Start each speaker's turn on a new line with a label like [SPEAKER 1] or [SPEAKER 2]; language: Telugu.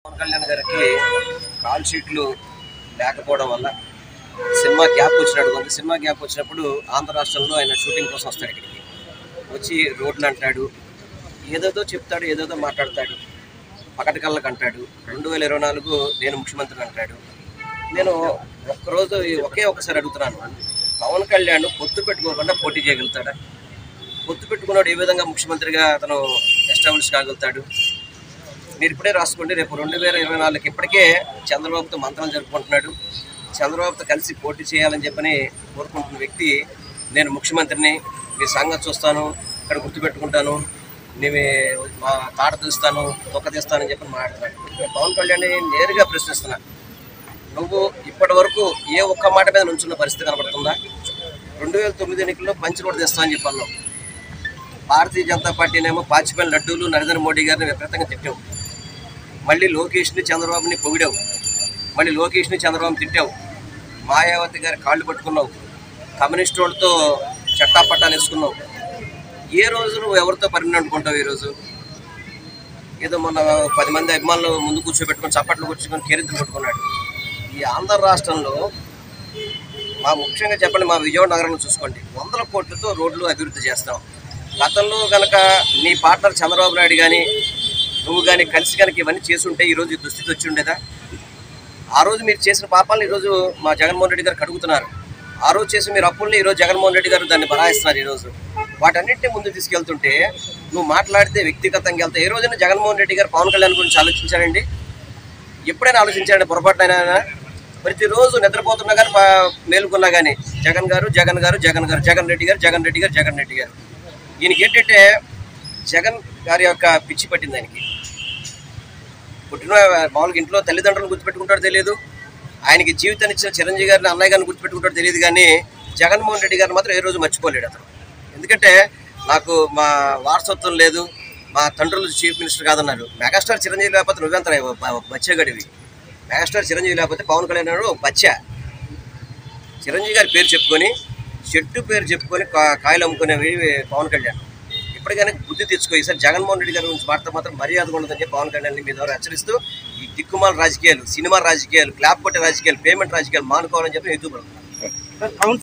[SPEAKER 1] పవన్ కళ్యాణ్ గారికి కాల్ షీట్లు లేకపోవడం వల్ల సినిమా గ్యాప్ వచ్చినట్టు ఉంది సినిమా గ్యాప్ వచ్చినప్పుడు ఆంధ్ర రాష్ట్రంలో ఆయన షూటింగ్ కోసం వస్తాడు ఇక్కడికి వచ్చి రోడ్లు అంటాడు ఏదేదో చెప్తాడు ఏదేదో మాట్లాడతాడు పకటి కళ్ళకు అంటాడు రెండు వేల ఇరవై నాలుగు నేను ముఖ్యమంత్రిని అంటాడు నేను ఒక్కరోజు ఒకే ఒక్కసారి అడుగుతున్నాను పవన్ కళ్యాణ్ పొత్తు పెట్టుకోకుండా పోటీ చేయగలుగుతాడా పొత్తు పెట్టుకున్నాడు ఏ విధంగా ముఖ్యమంత్రిగా అతను ఎస్టాబ్లిష్ కాగలుగుతాడు మీరు ఇప్పుడే రాసుకోండి రేపు రెండు వేల ఇరవై నాలుగుకి ఇప్పటికే చంద్రబాబుతో మంత్రం జరుపుకుంటున్నాడు చంద్రబాబుతో కలిసి పోటీ చేయాలని చెప్పని కోరుకుంటున్న వ్యక్తి నేను ముఖ్యమంత్రిని మీ సంగతి చూస్తాను ఇక్కడ గుర్తుపెట్టుకుంటాను నేను మా తాట తీస్తాను తొక్క తీస్తానని చెప్పి మాట్లాడుతున్నాడు నేను పవన్ కళ్యాణ్ నేరుగా ప్రశ్నిస్తున్నా నువ్వు ఇప్పటి వరకు ఏ ఒక్క మాట మీద నుంచున్న పరిస్థితి కనబడుతుందా రెండు వేల తొమ్మిది ఎన్నికల్లో పంచి రోడ్డు తెస్తామని చెప్పాను భారతీయ జనతా పార్టీనేమో పాచిపల్లి లడ్డూలు నరేంద్ర మోడీ గారిని విపరీతంగా తిట్టావు మళ్ళీ లోకేష్ని చంద్రబాబుని పొగిడావు మళ్ళీ లోకేష్ని చంద్రబాబు తిట్టావు మాయావతి గారి కాళ్ళు పట్టుకున్నావు కమ్యూనిస్ట్ వాళ్ళతో చట్టాపట్టాలు వేసుకున్నావు ఏ రోజు నువ్వు ఎవరితో పరిణామం అనుకుంటావు ఈరోజు ఏదో మొన్న పది మంది అభిమానులు ముందు కూర్చోబెట్టుకొని చప్పట్లు కూర్చుకొని కేరింతలు కొట్టుకున్నాడు ఈ ఆంధ్ర రాష్ట్రంలో మా ముఖ్యంగా చెప్పండి మా విజయవాడ నగరంలో చూసుకోండి వందల కోట్లతో రోడ్లు అభివృద్ధి చేస్తాం గతంలో కనుక నీ పార్ట్నర్ చంద్రబాబు నాయుడు కానీ నువ్వు కానీ కలిసి కనుక ఇవన్నీ చేసుంటే ఈరోజు ఈ దుస్థితి వచ్చి ఉండేదా ఆ రోజు మీరు చేసిన పాపాలను ఈరోజు మా జగన్మోహన్ రెడ్డి గారు కడుగుతున్నారు ఆ రోజు చేసిన మీరు అప్పుల్ని ఈరోజు జగన్మోహన్ రెడ్డి గారు దాన్ని బరాయిస్తున్నారు ఈరోజు వాటన్నింటినీ ముందు తీసుకెళ్తుంటే నువ్వు మాట్లాడితే వ్యక్తిగతంగా వెళ్తే ఏ రోజైనా జగన్మోహన్ రెడ్డి గారు పవన్ కళ్యాణ్ గురించి ఆలోచించారండి ఎప్పుడైనా ఆలోచించారండి పొరపాటునైనా ప్రతిరోజు నిద్రపోతున్నా కానీ పా- మేలుకున్నా కానీ జగన్ గారు జగన్ గారు జగన్ గారు జగన్ రెడ్డి గారు జగన్ రెడ్డి గారు జగన్ రెడ్డి గారు ఈయనకి ఏంటంటే జగన్ గారి యొక్క పిచ్చి పట్టింది ఆయనకి పుట్టిన మామూలుగా ఇంట్లో తల్లిదండ్రులను గుర్తుపెట్టుకుంటాడో తెలియదు ఆయనకి జీవితాన్ని ఇచ్చిన చిరంజీవి గారిని అన్నయ్య గారిని గుర్తుపెట్టుకుంటాడో తెలియదు కానీ జగన్మోహన్ రెడ్డి గారిని మాత్రం ఏ రోజు మర్చిపోలేడు అతను ఎందుకంటే నాకు మా వారసత్వం లేదు మా తండ్రులు చీఫ్ మినిస్టర్ కాదన్నారు మెగాస్టార్ చిరంజీవి లేకపోతే నువ్వెంత బచ్చగడివి మెగాస్టార్ చిరంజీవి లేకపోతే పవన్ కళ్యాణ్ అన్నాడు బచ్చ చిరంజీవి గారి పేరు చెప్పుకొని చెట్టు పేరు చెప్పుకొని కా- కాయలు అమ్ముకునేవి పవన్ కళ్యాణ్ ఇప్పటికైనా బుద్ధి తెచ్చుకో ఈసారి జగన్మోహన్ రెడ్డి గారి గురించి మాట్లాడితే మాత్రం మర్యాద ఉండదని చెప్పి పవన్ కళ్యాణ్ మీ ద్వారా హెచ్చరిస్తూ ఈ దిక్కుమాల రాజకీయాలు సినిమా రాజకీయాలు క్లాప్ కొట్టే రాజకీయాలు పేమెంట్ రాజకీయాలు మానుకోవాలని చెప్పి ఎదుగుపడుతున్నారు
[SPEAKER 2] అవును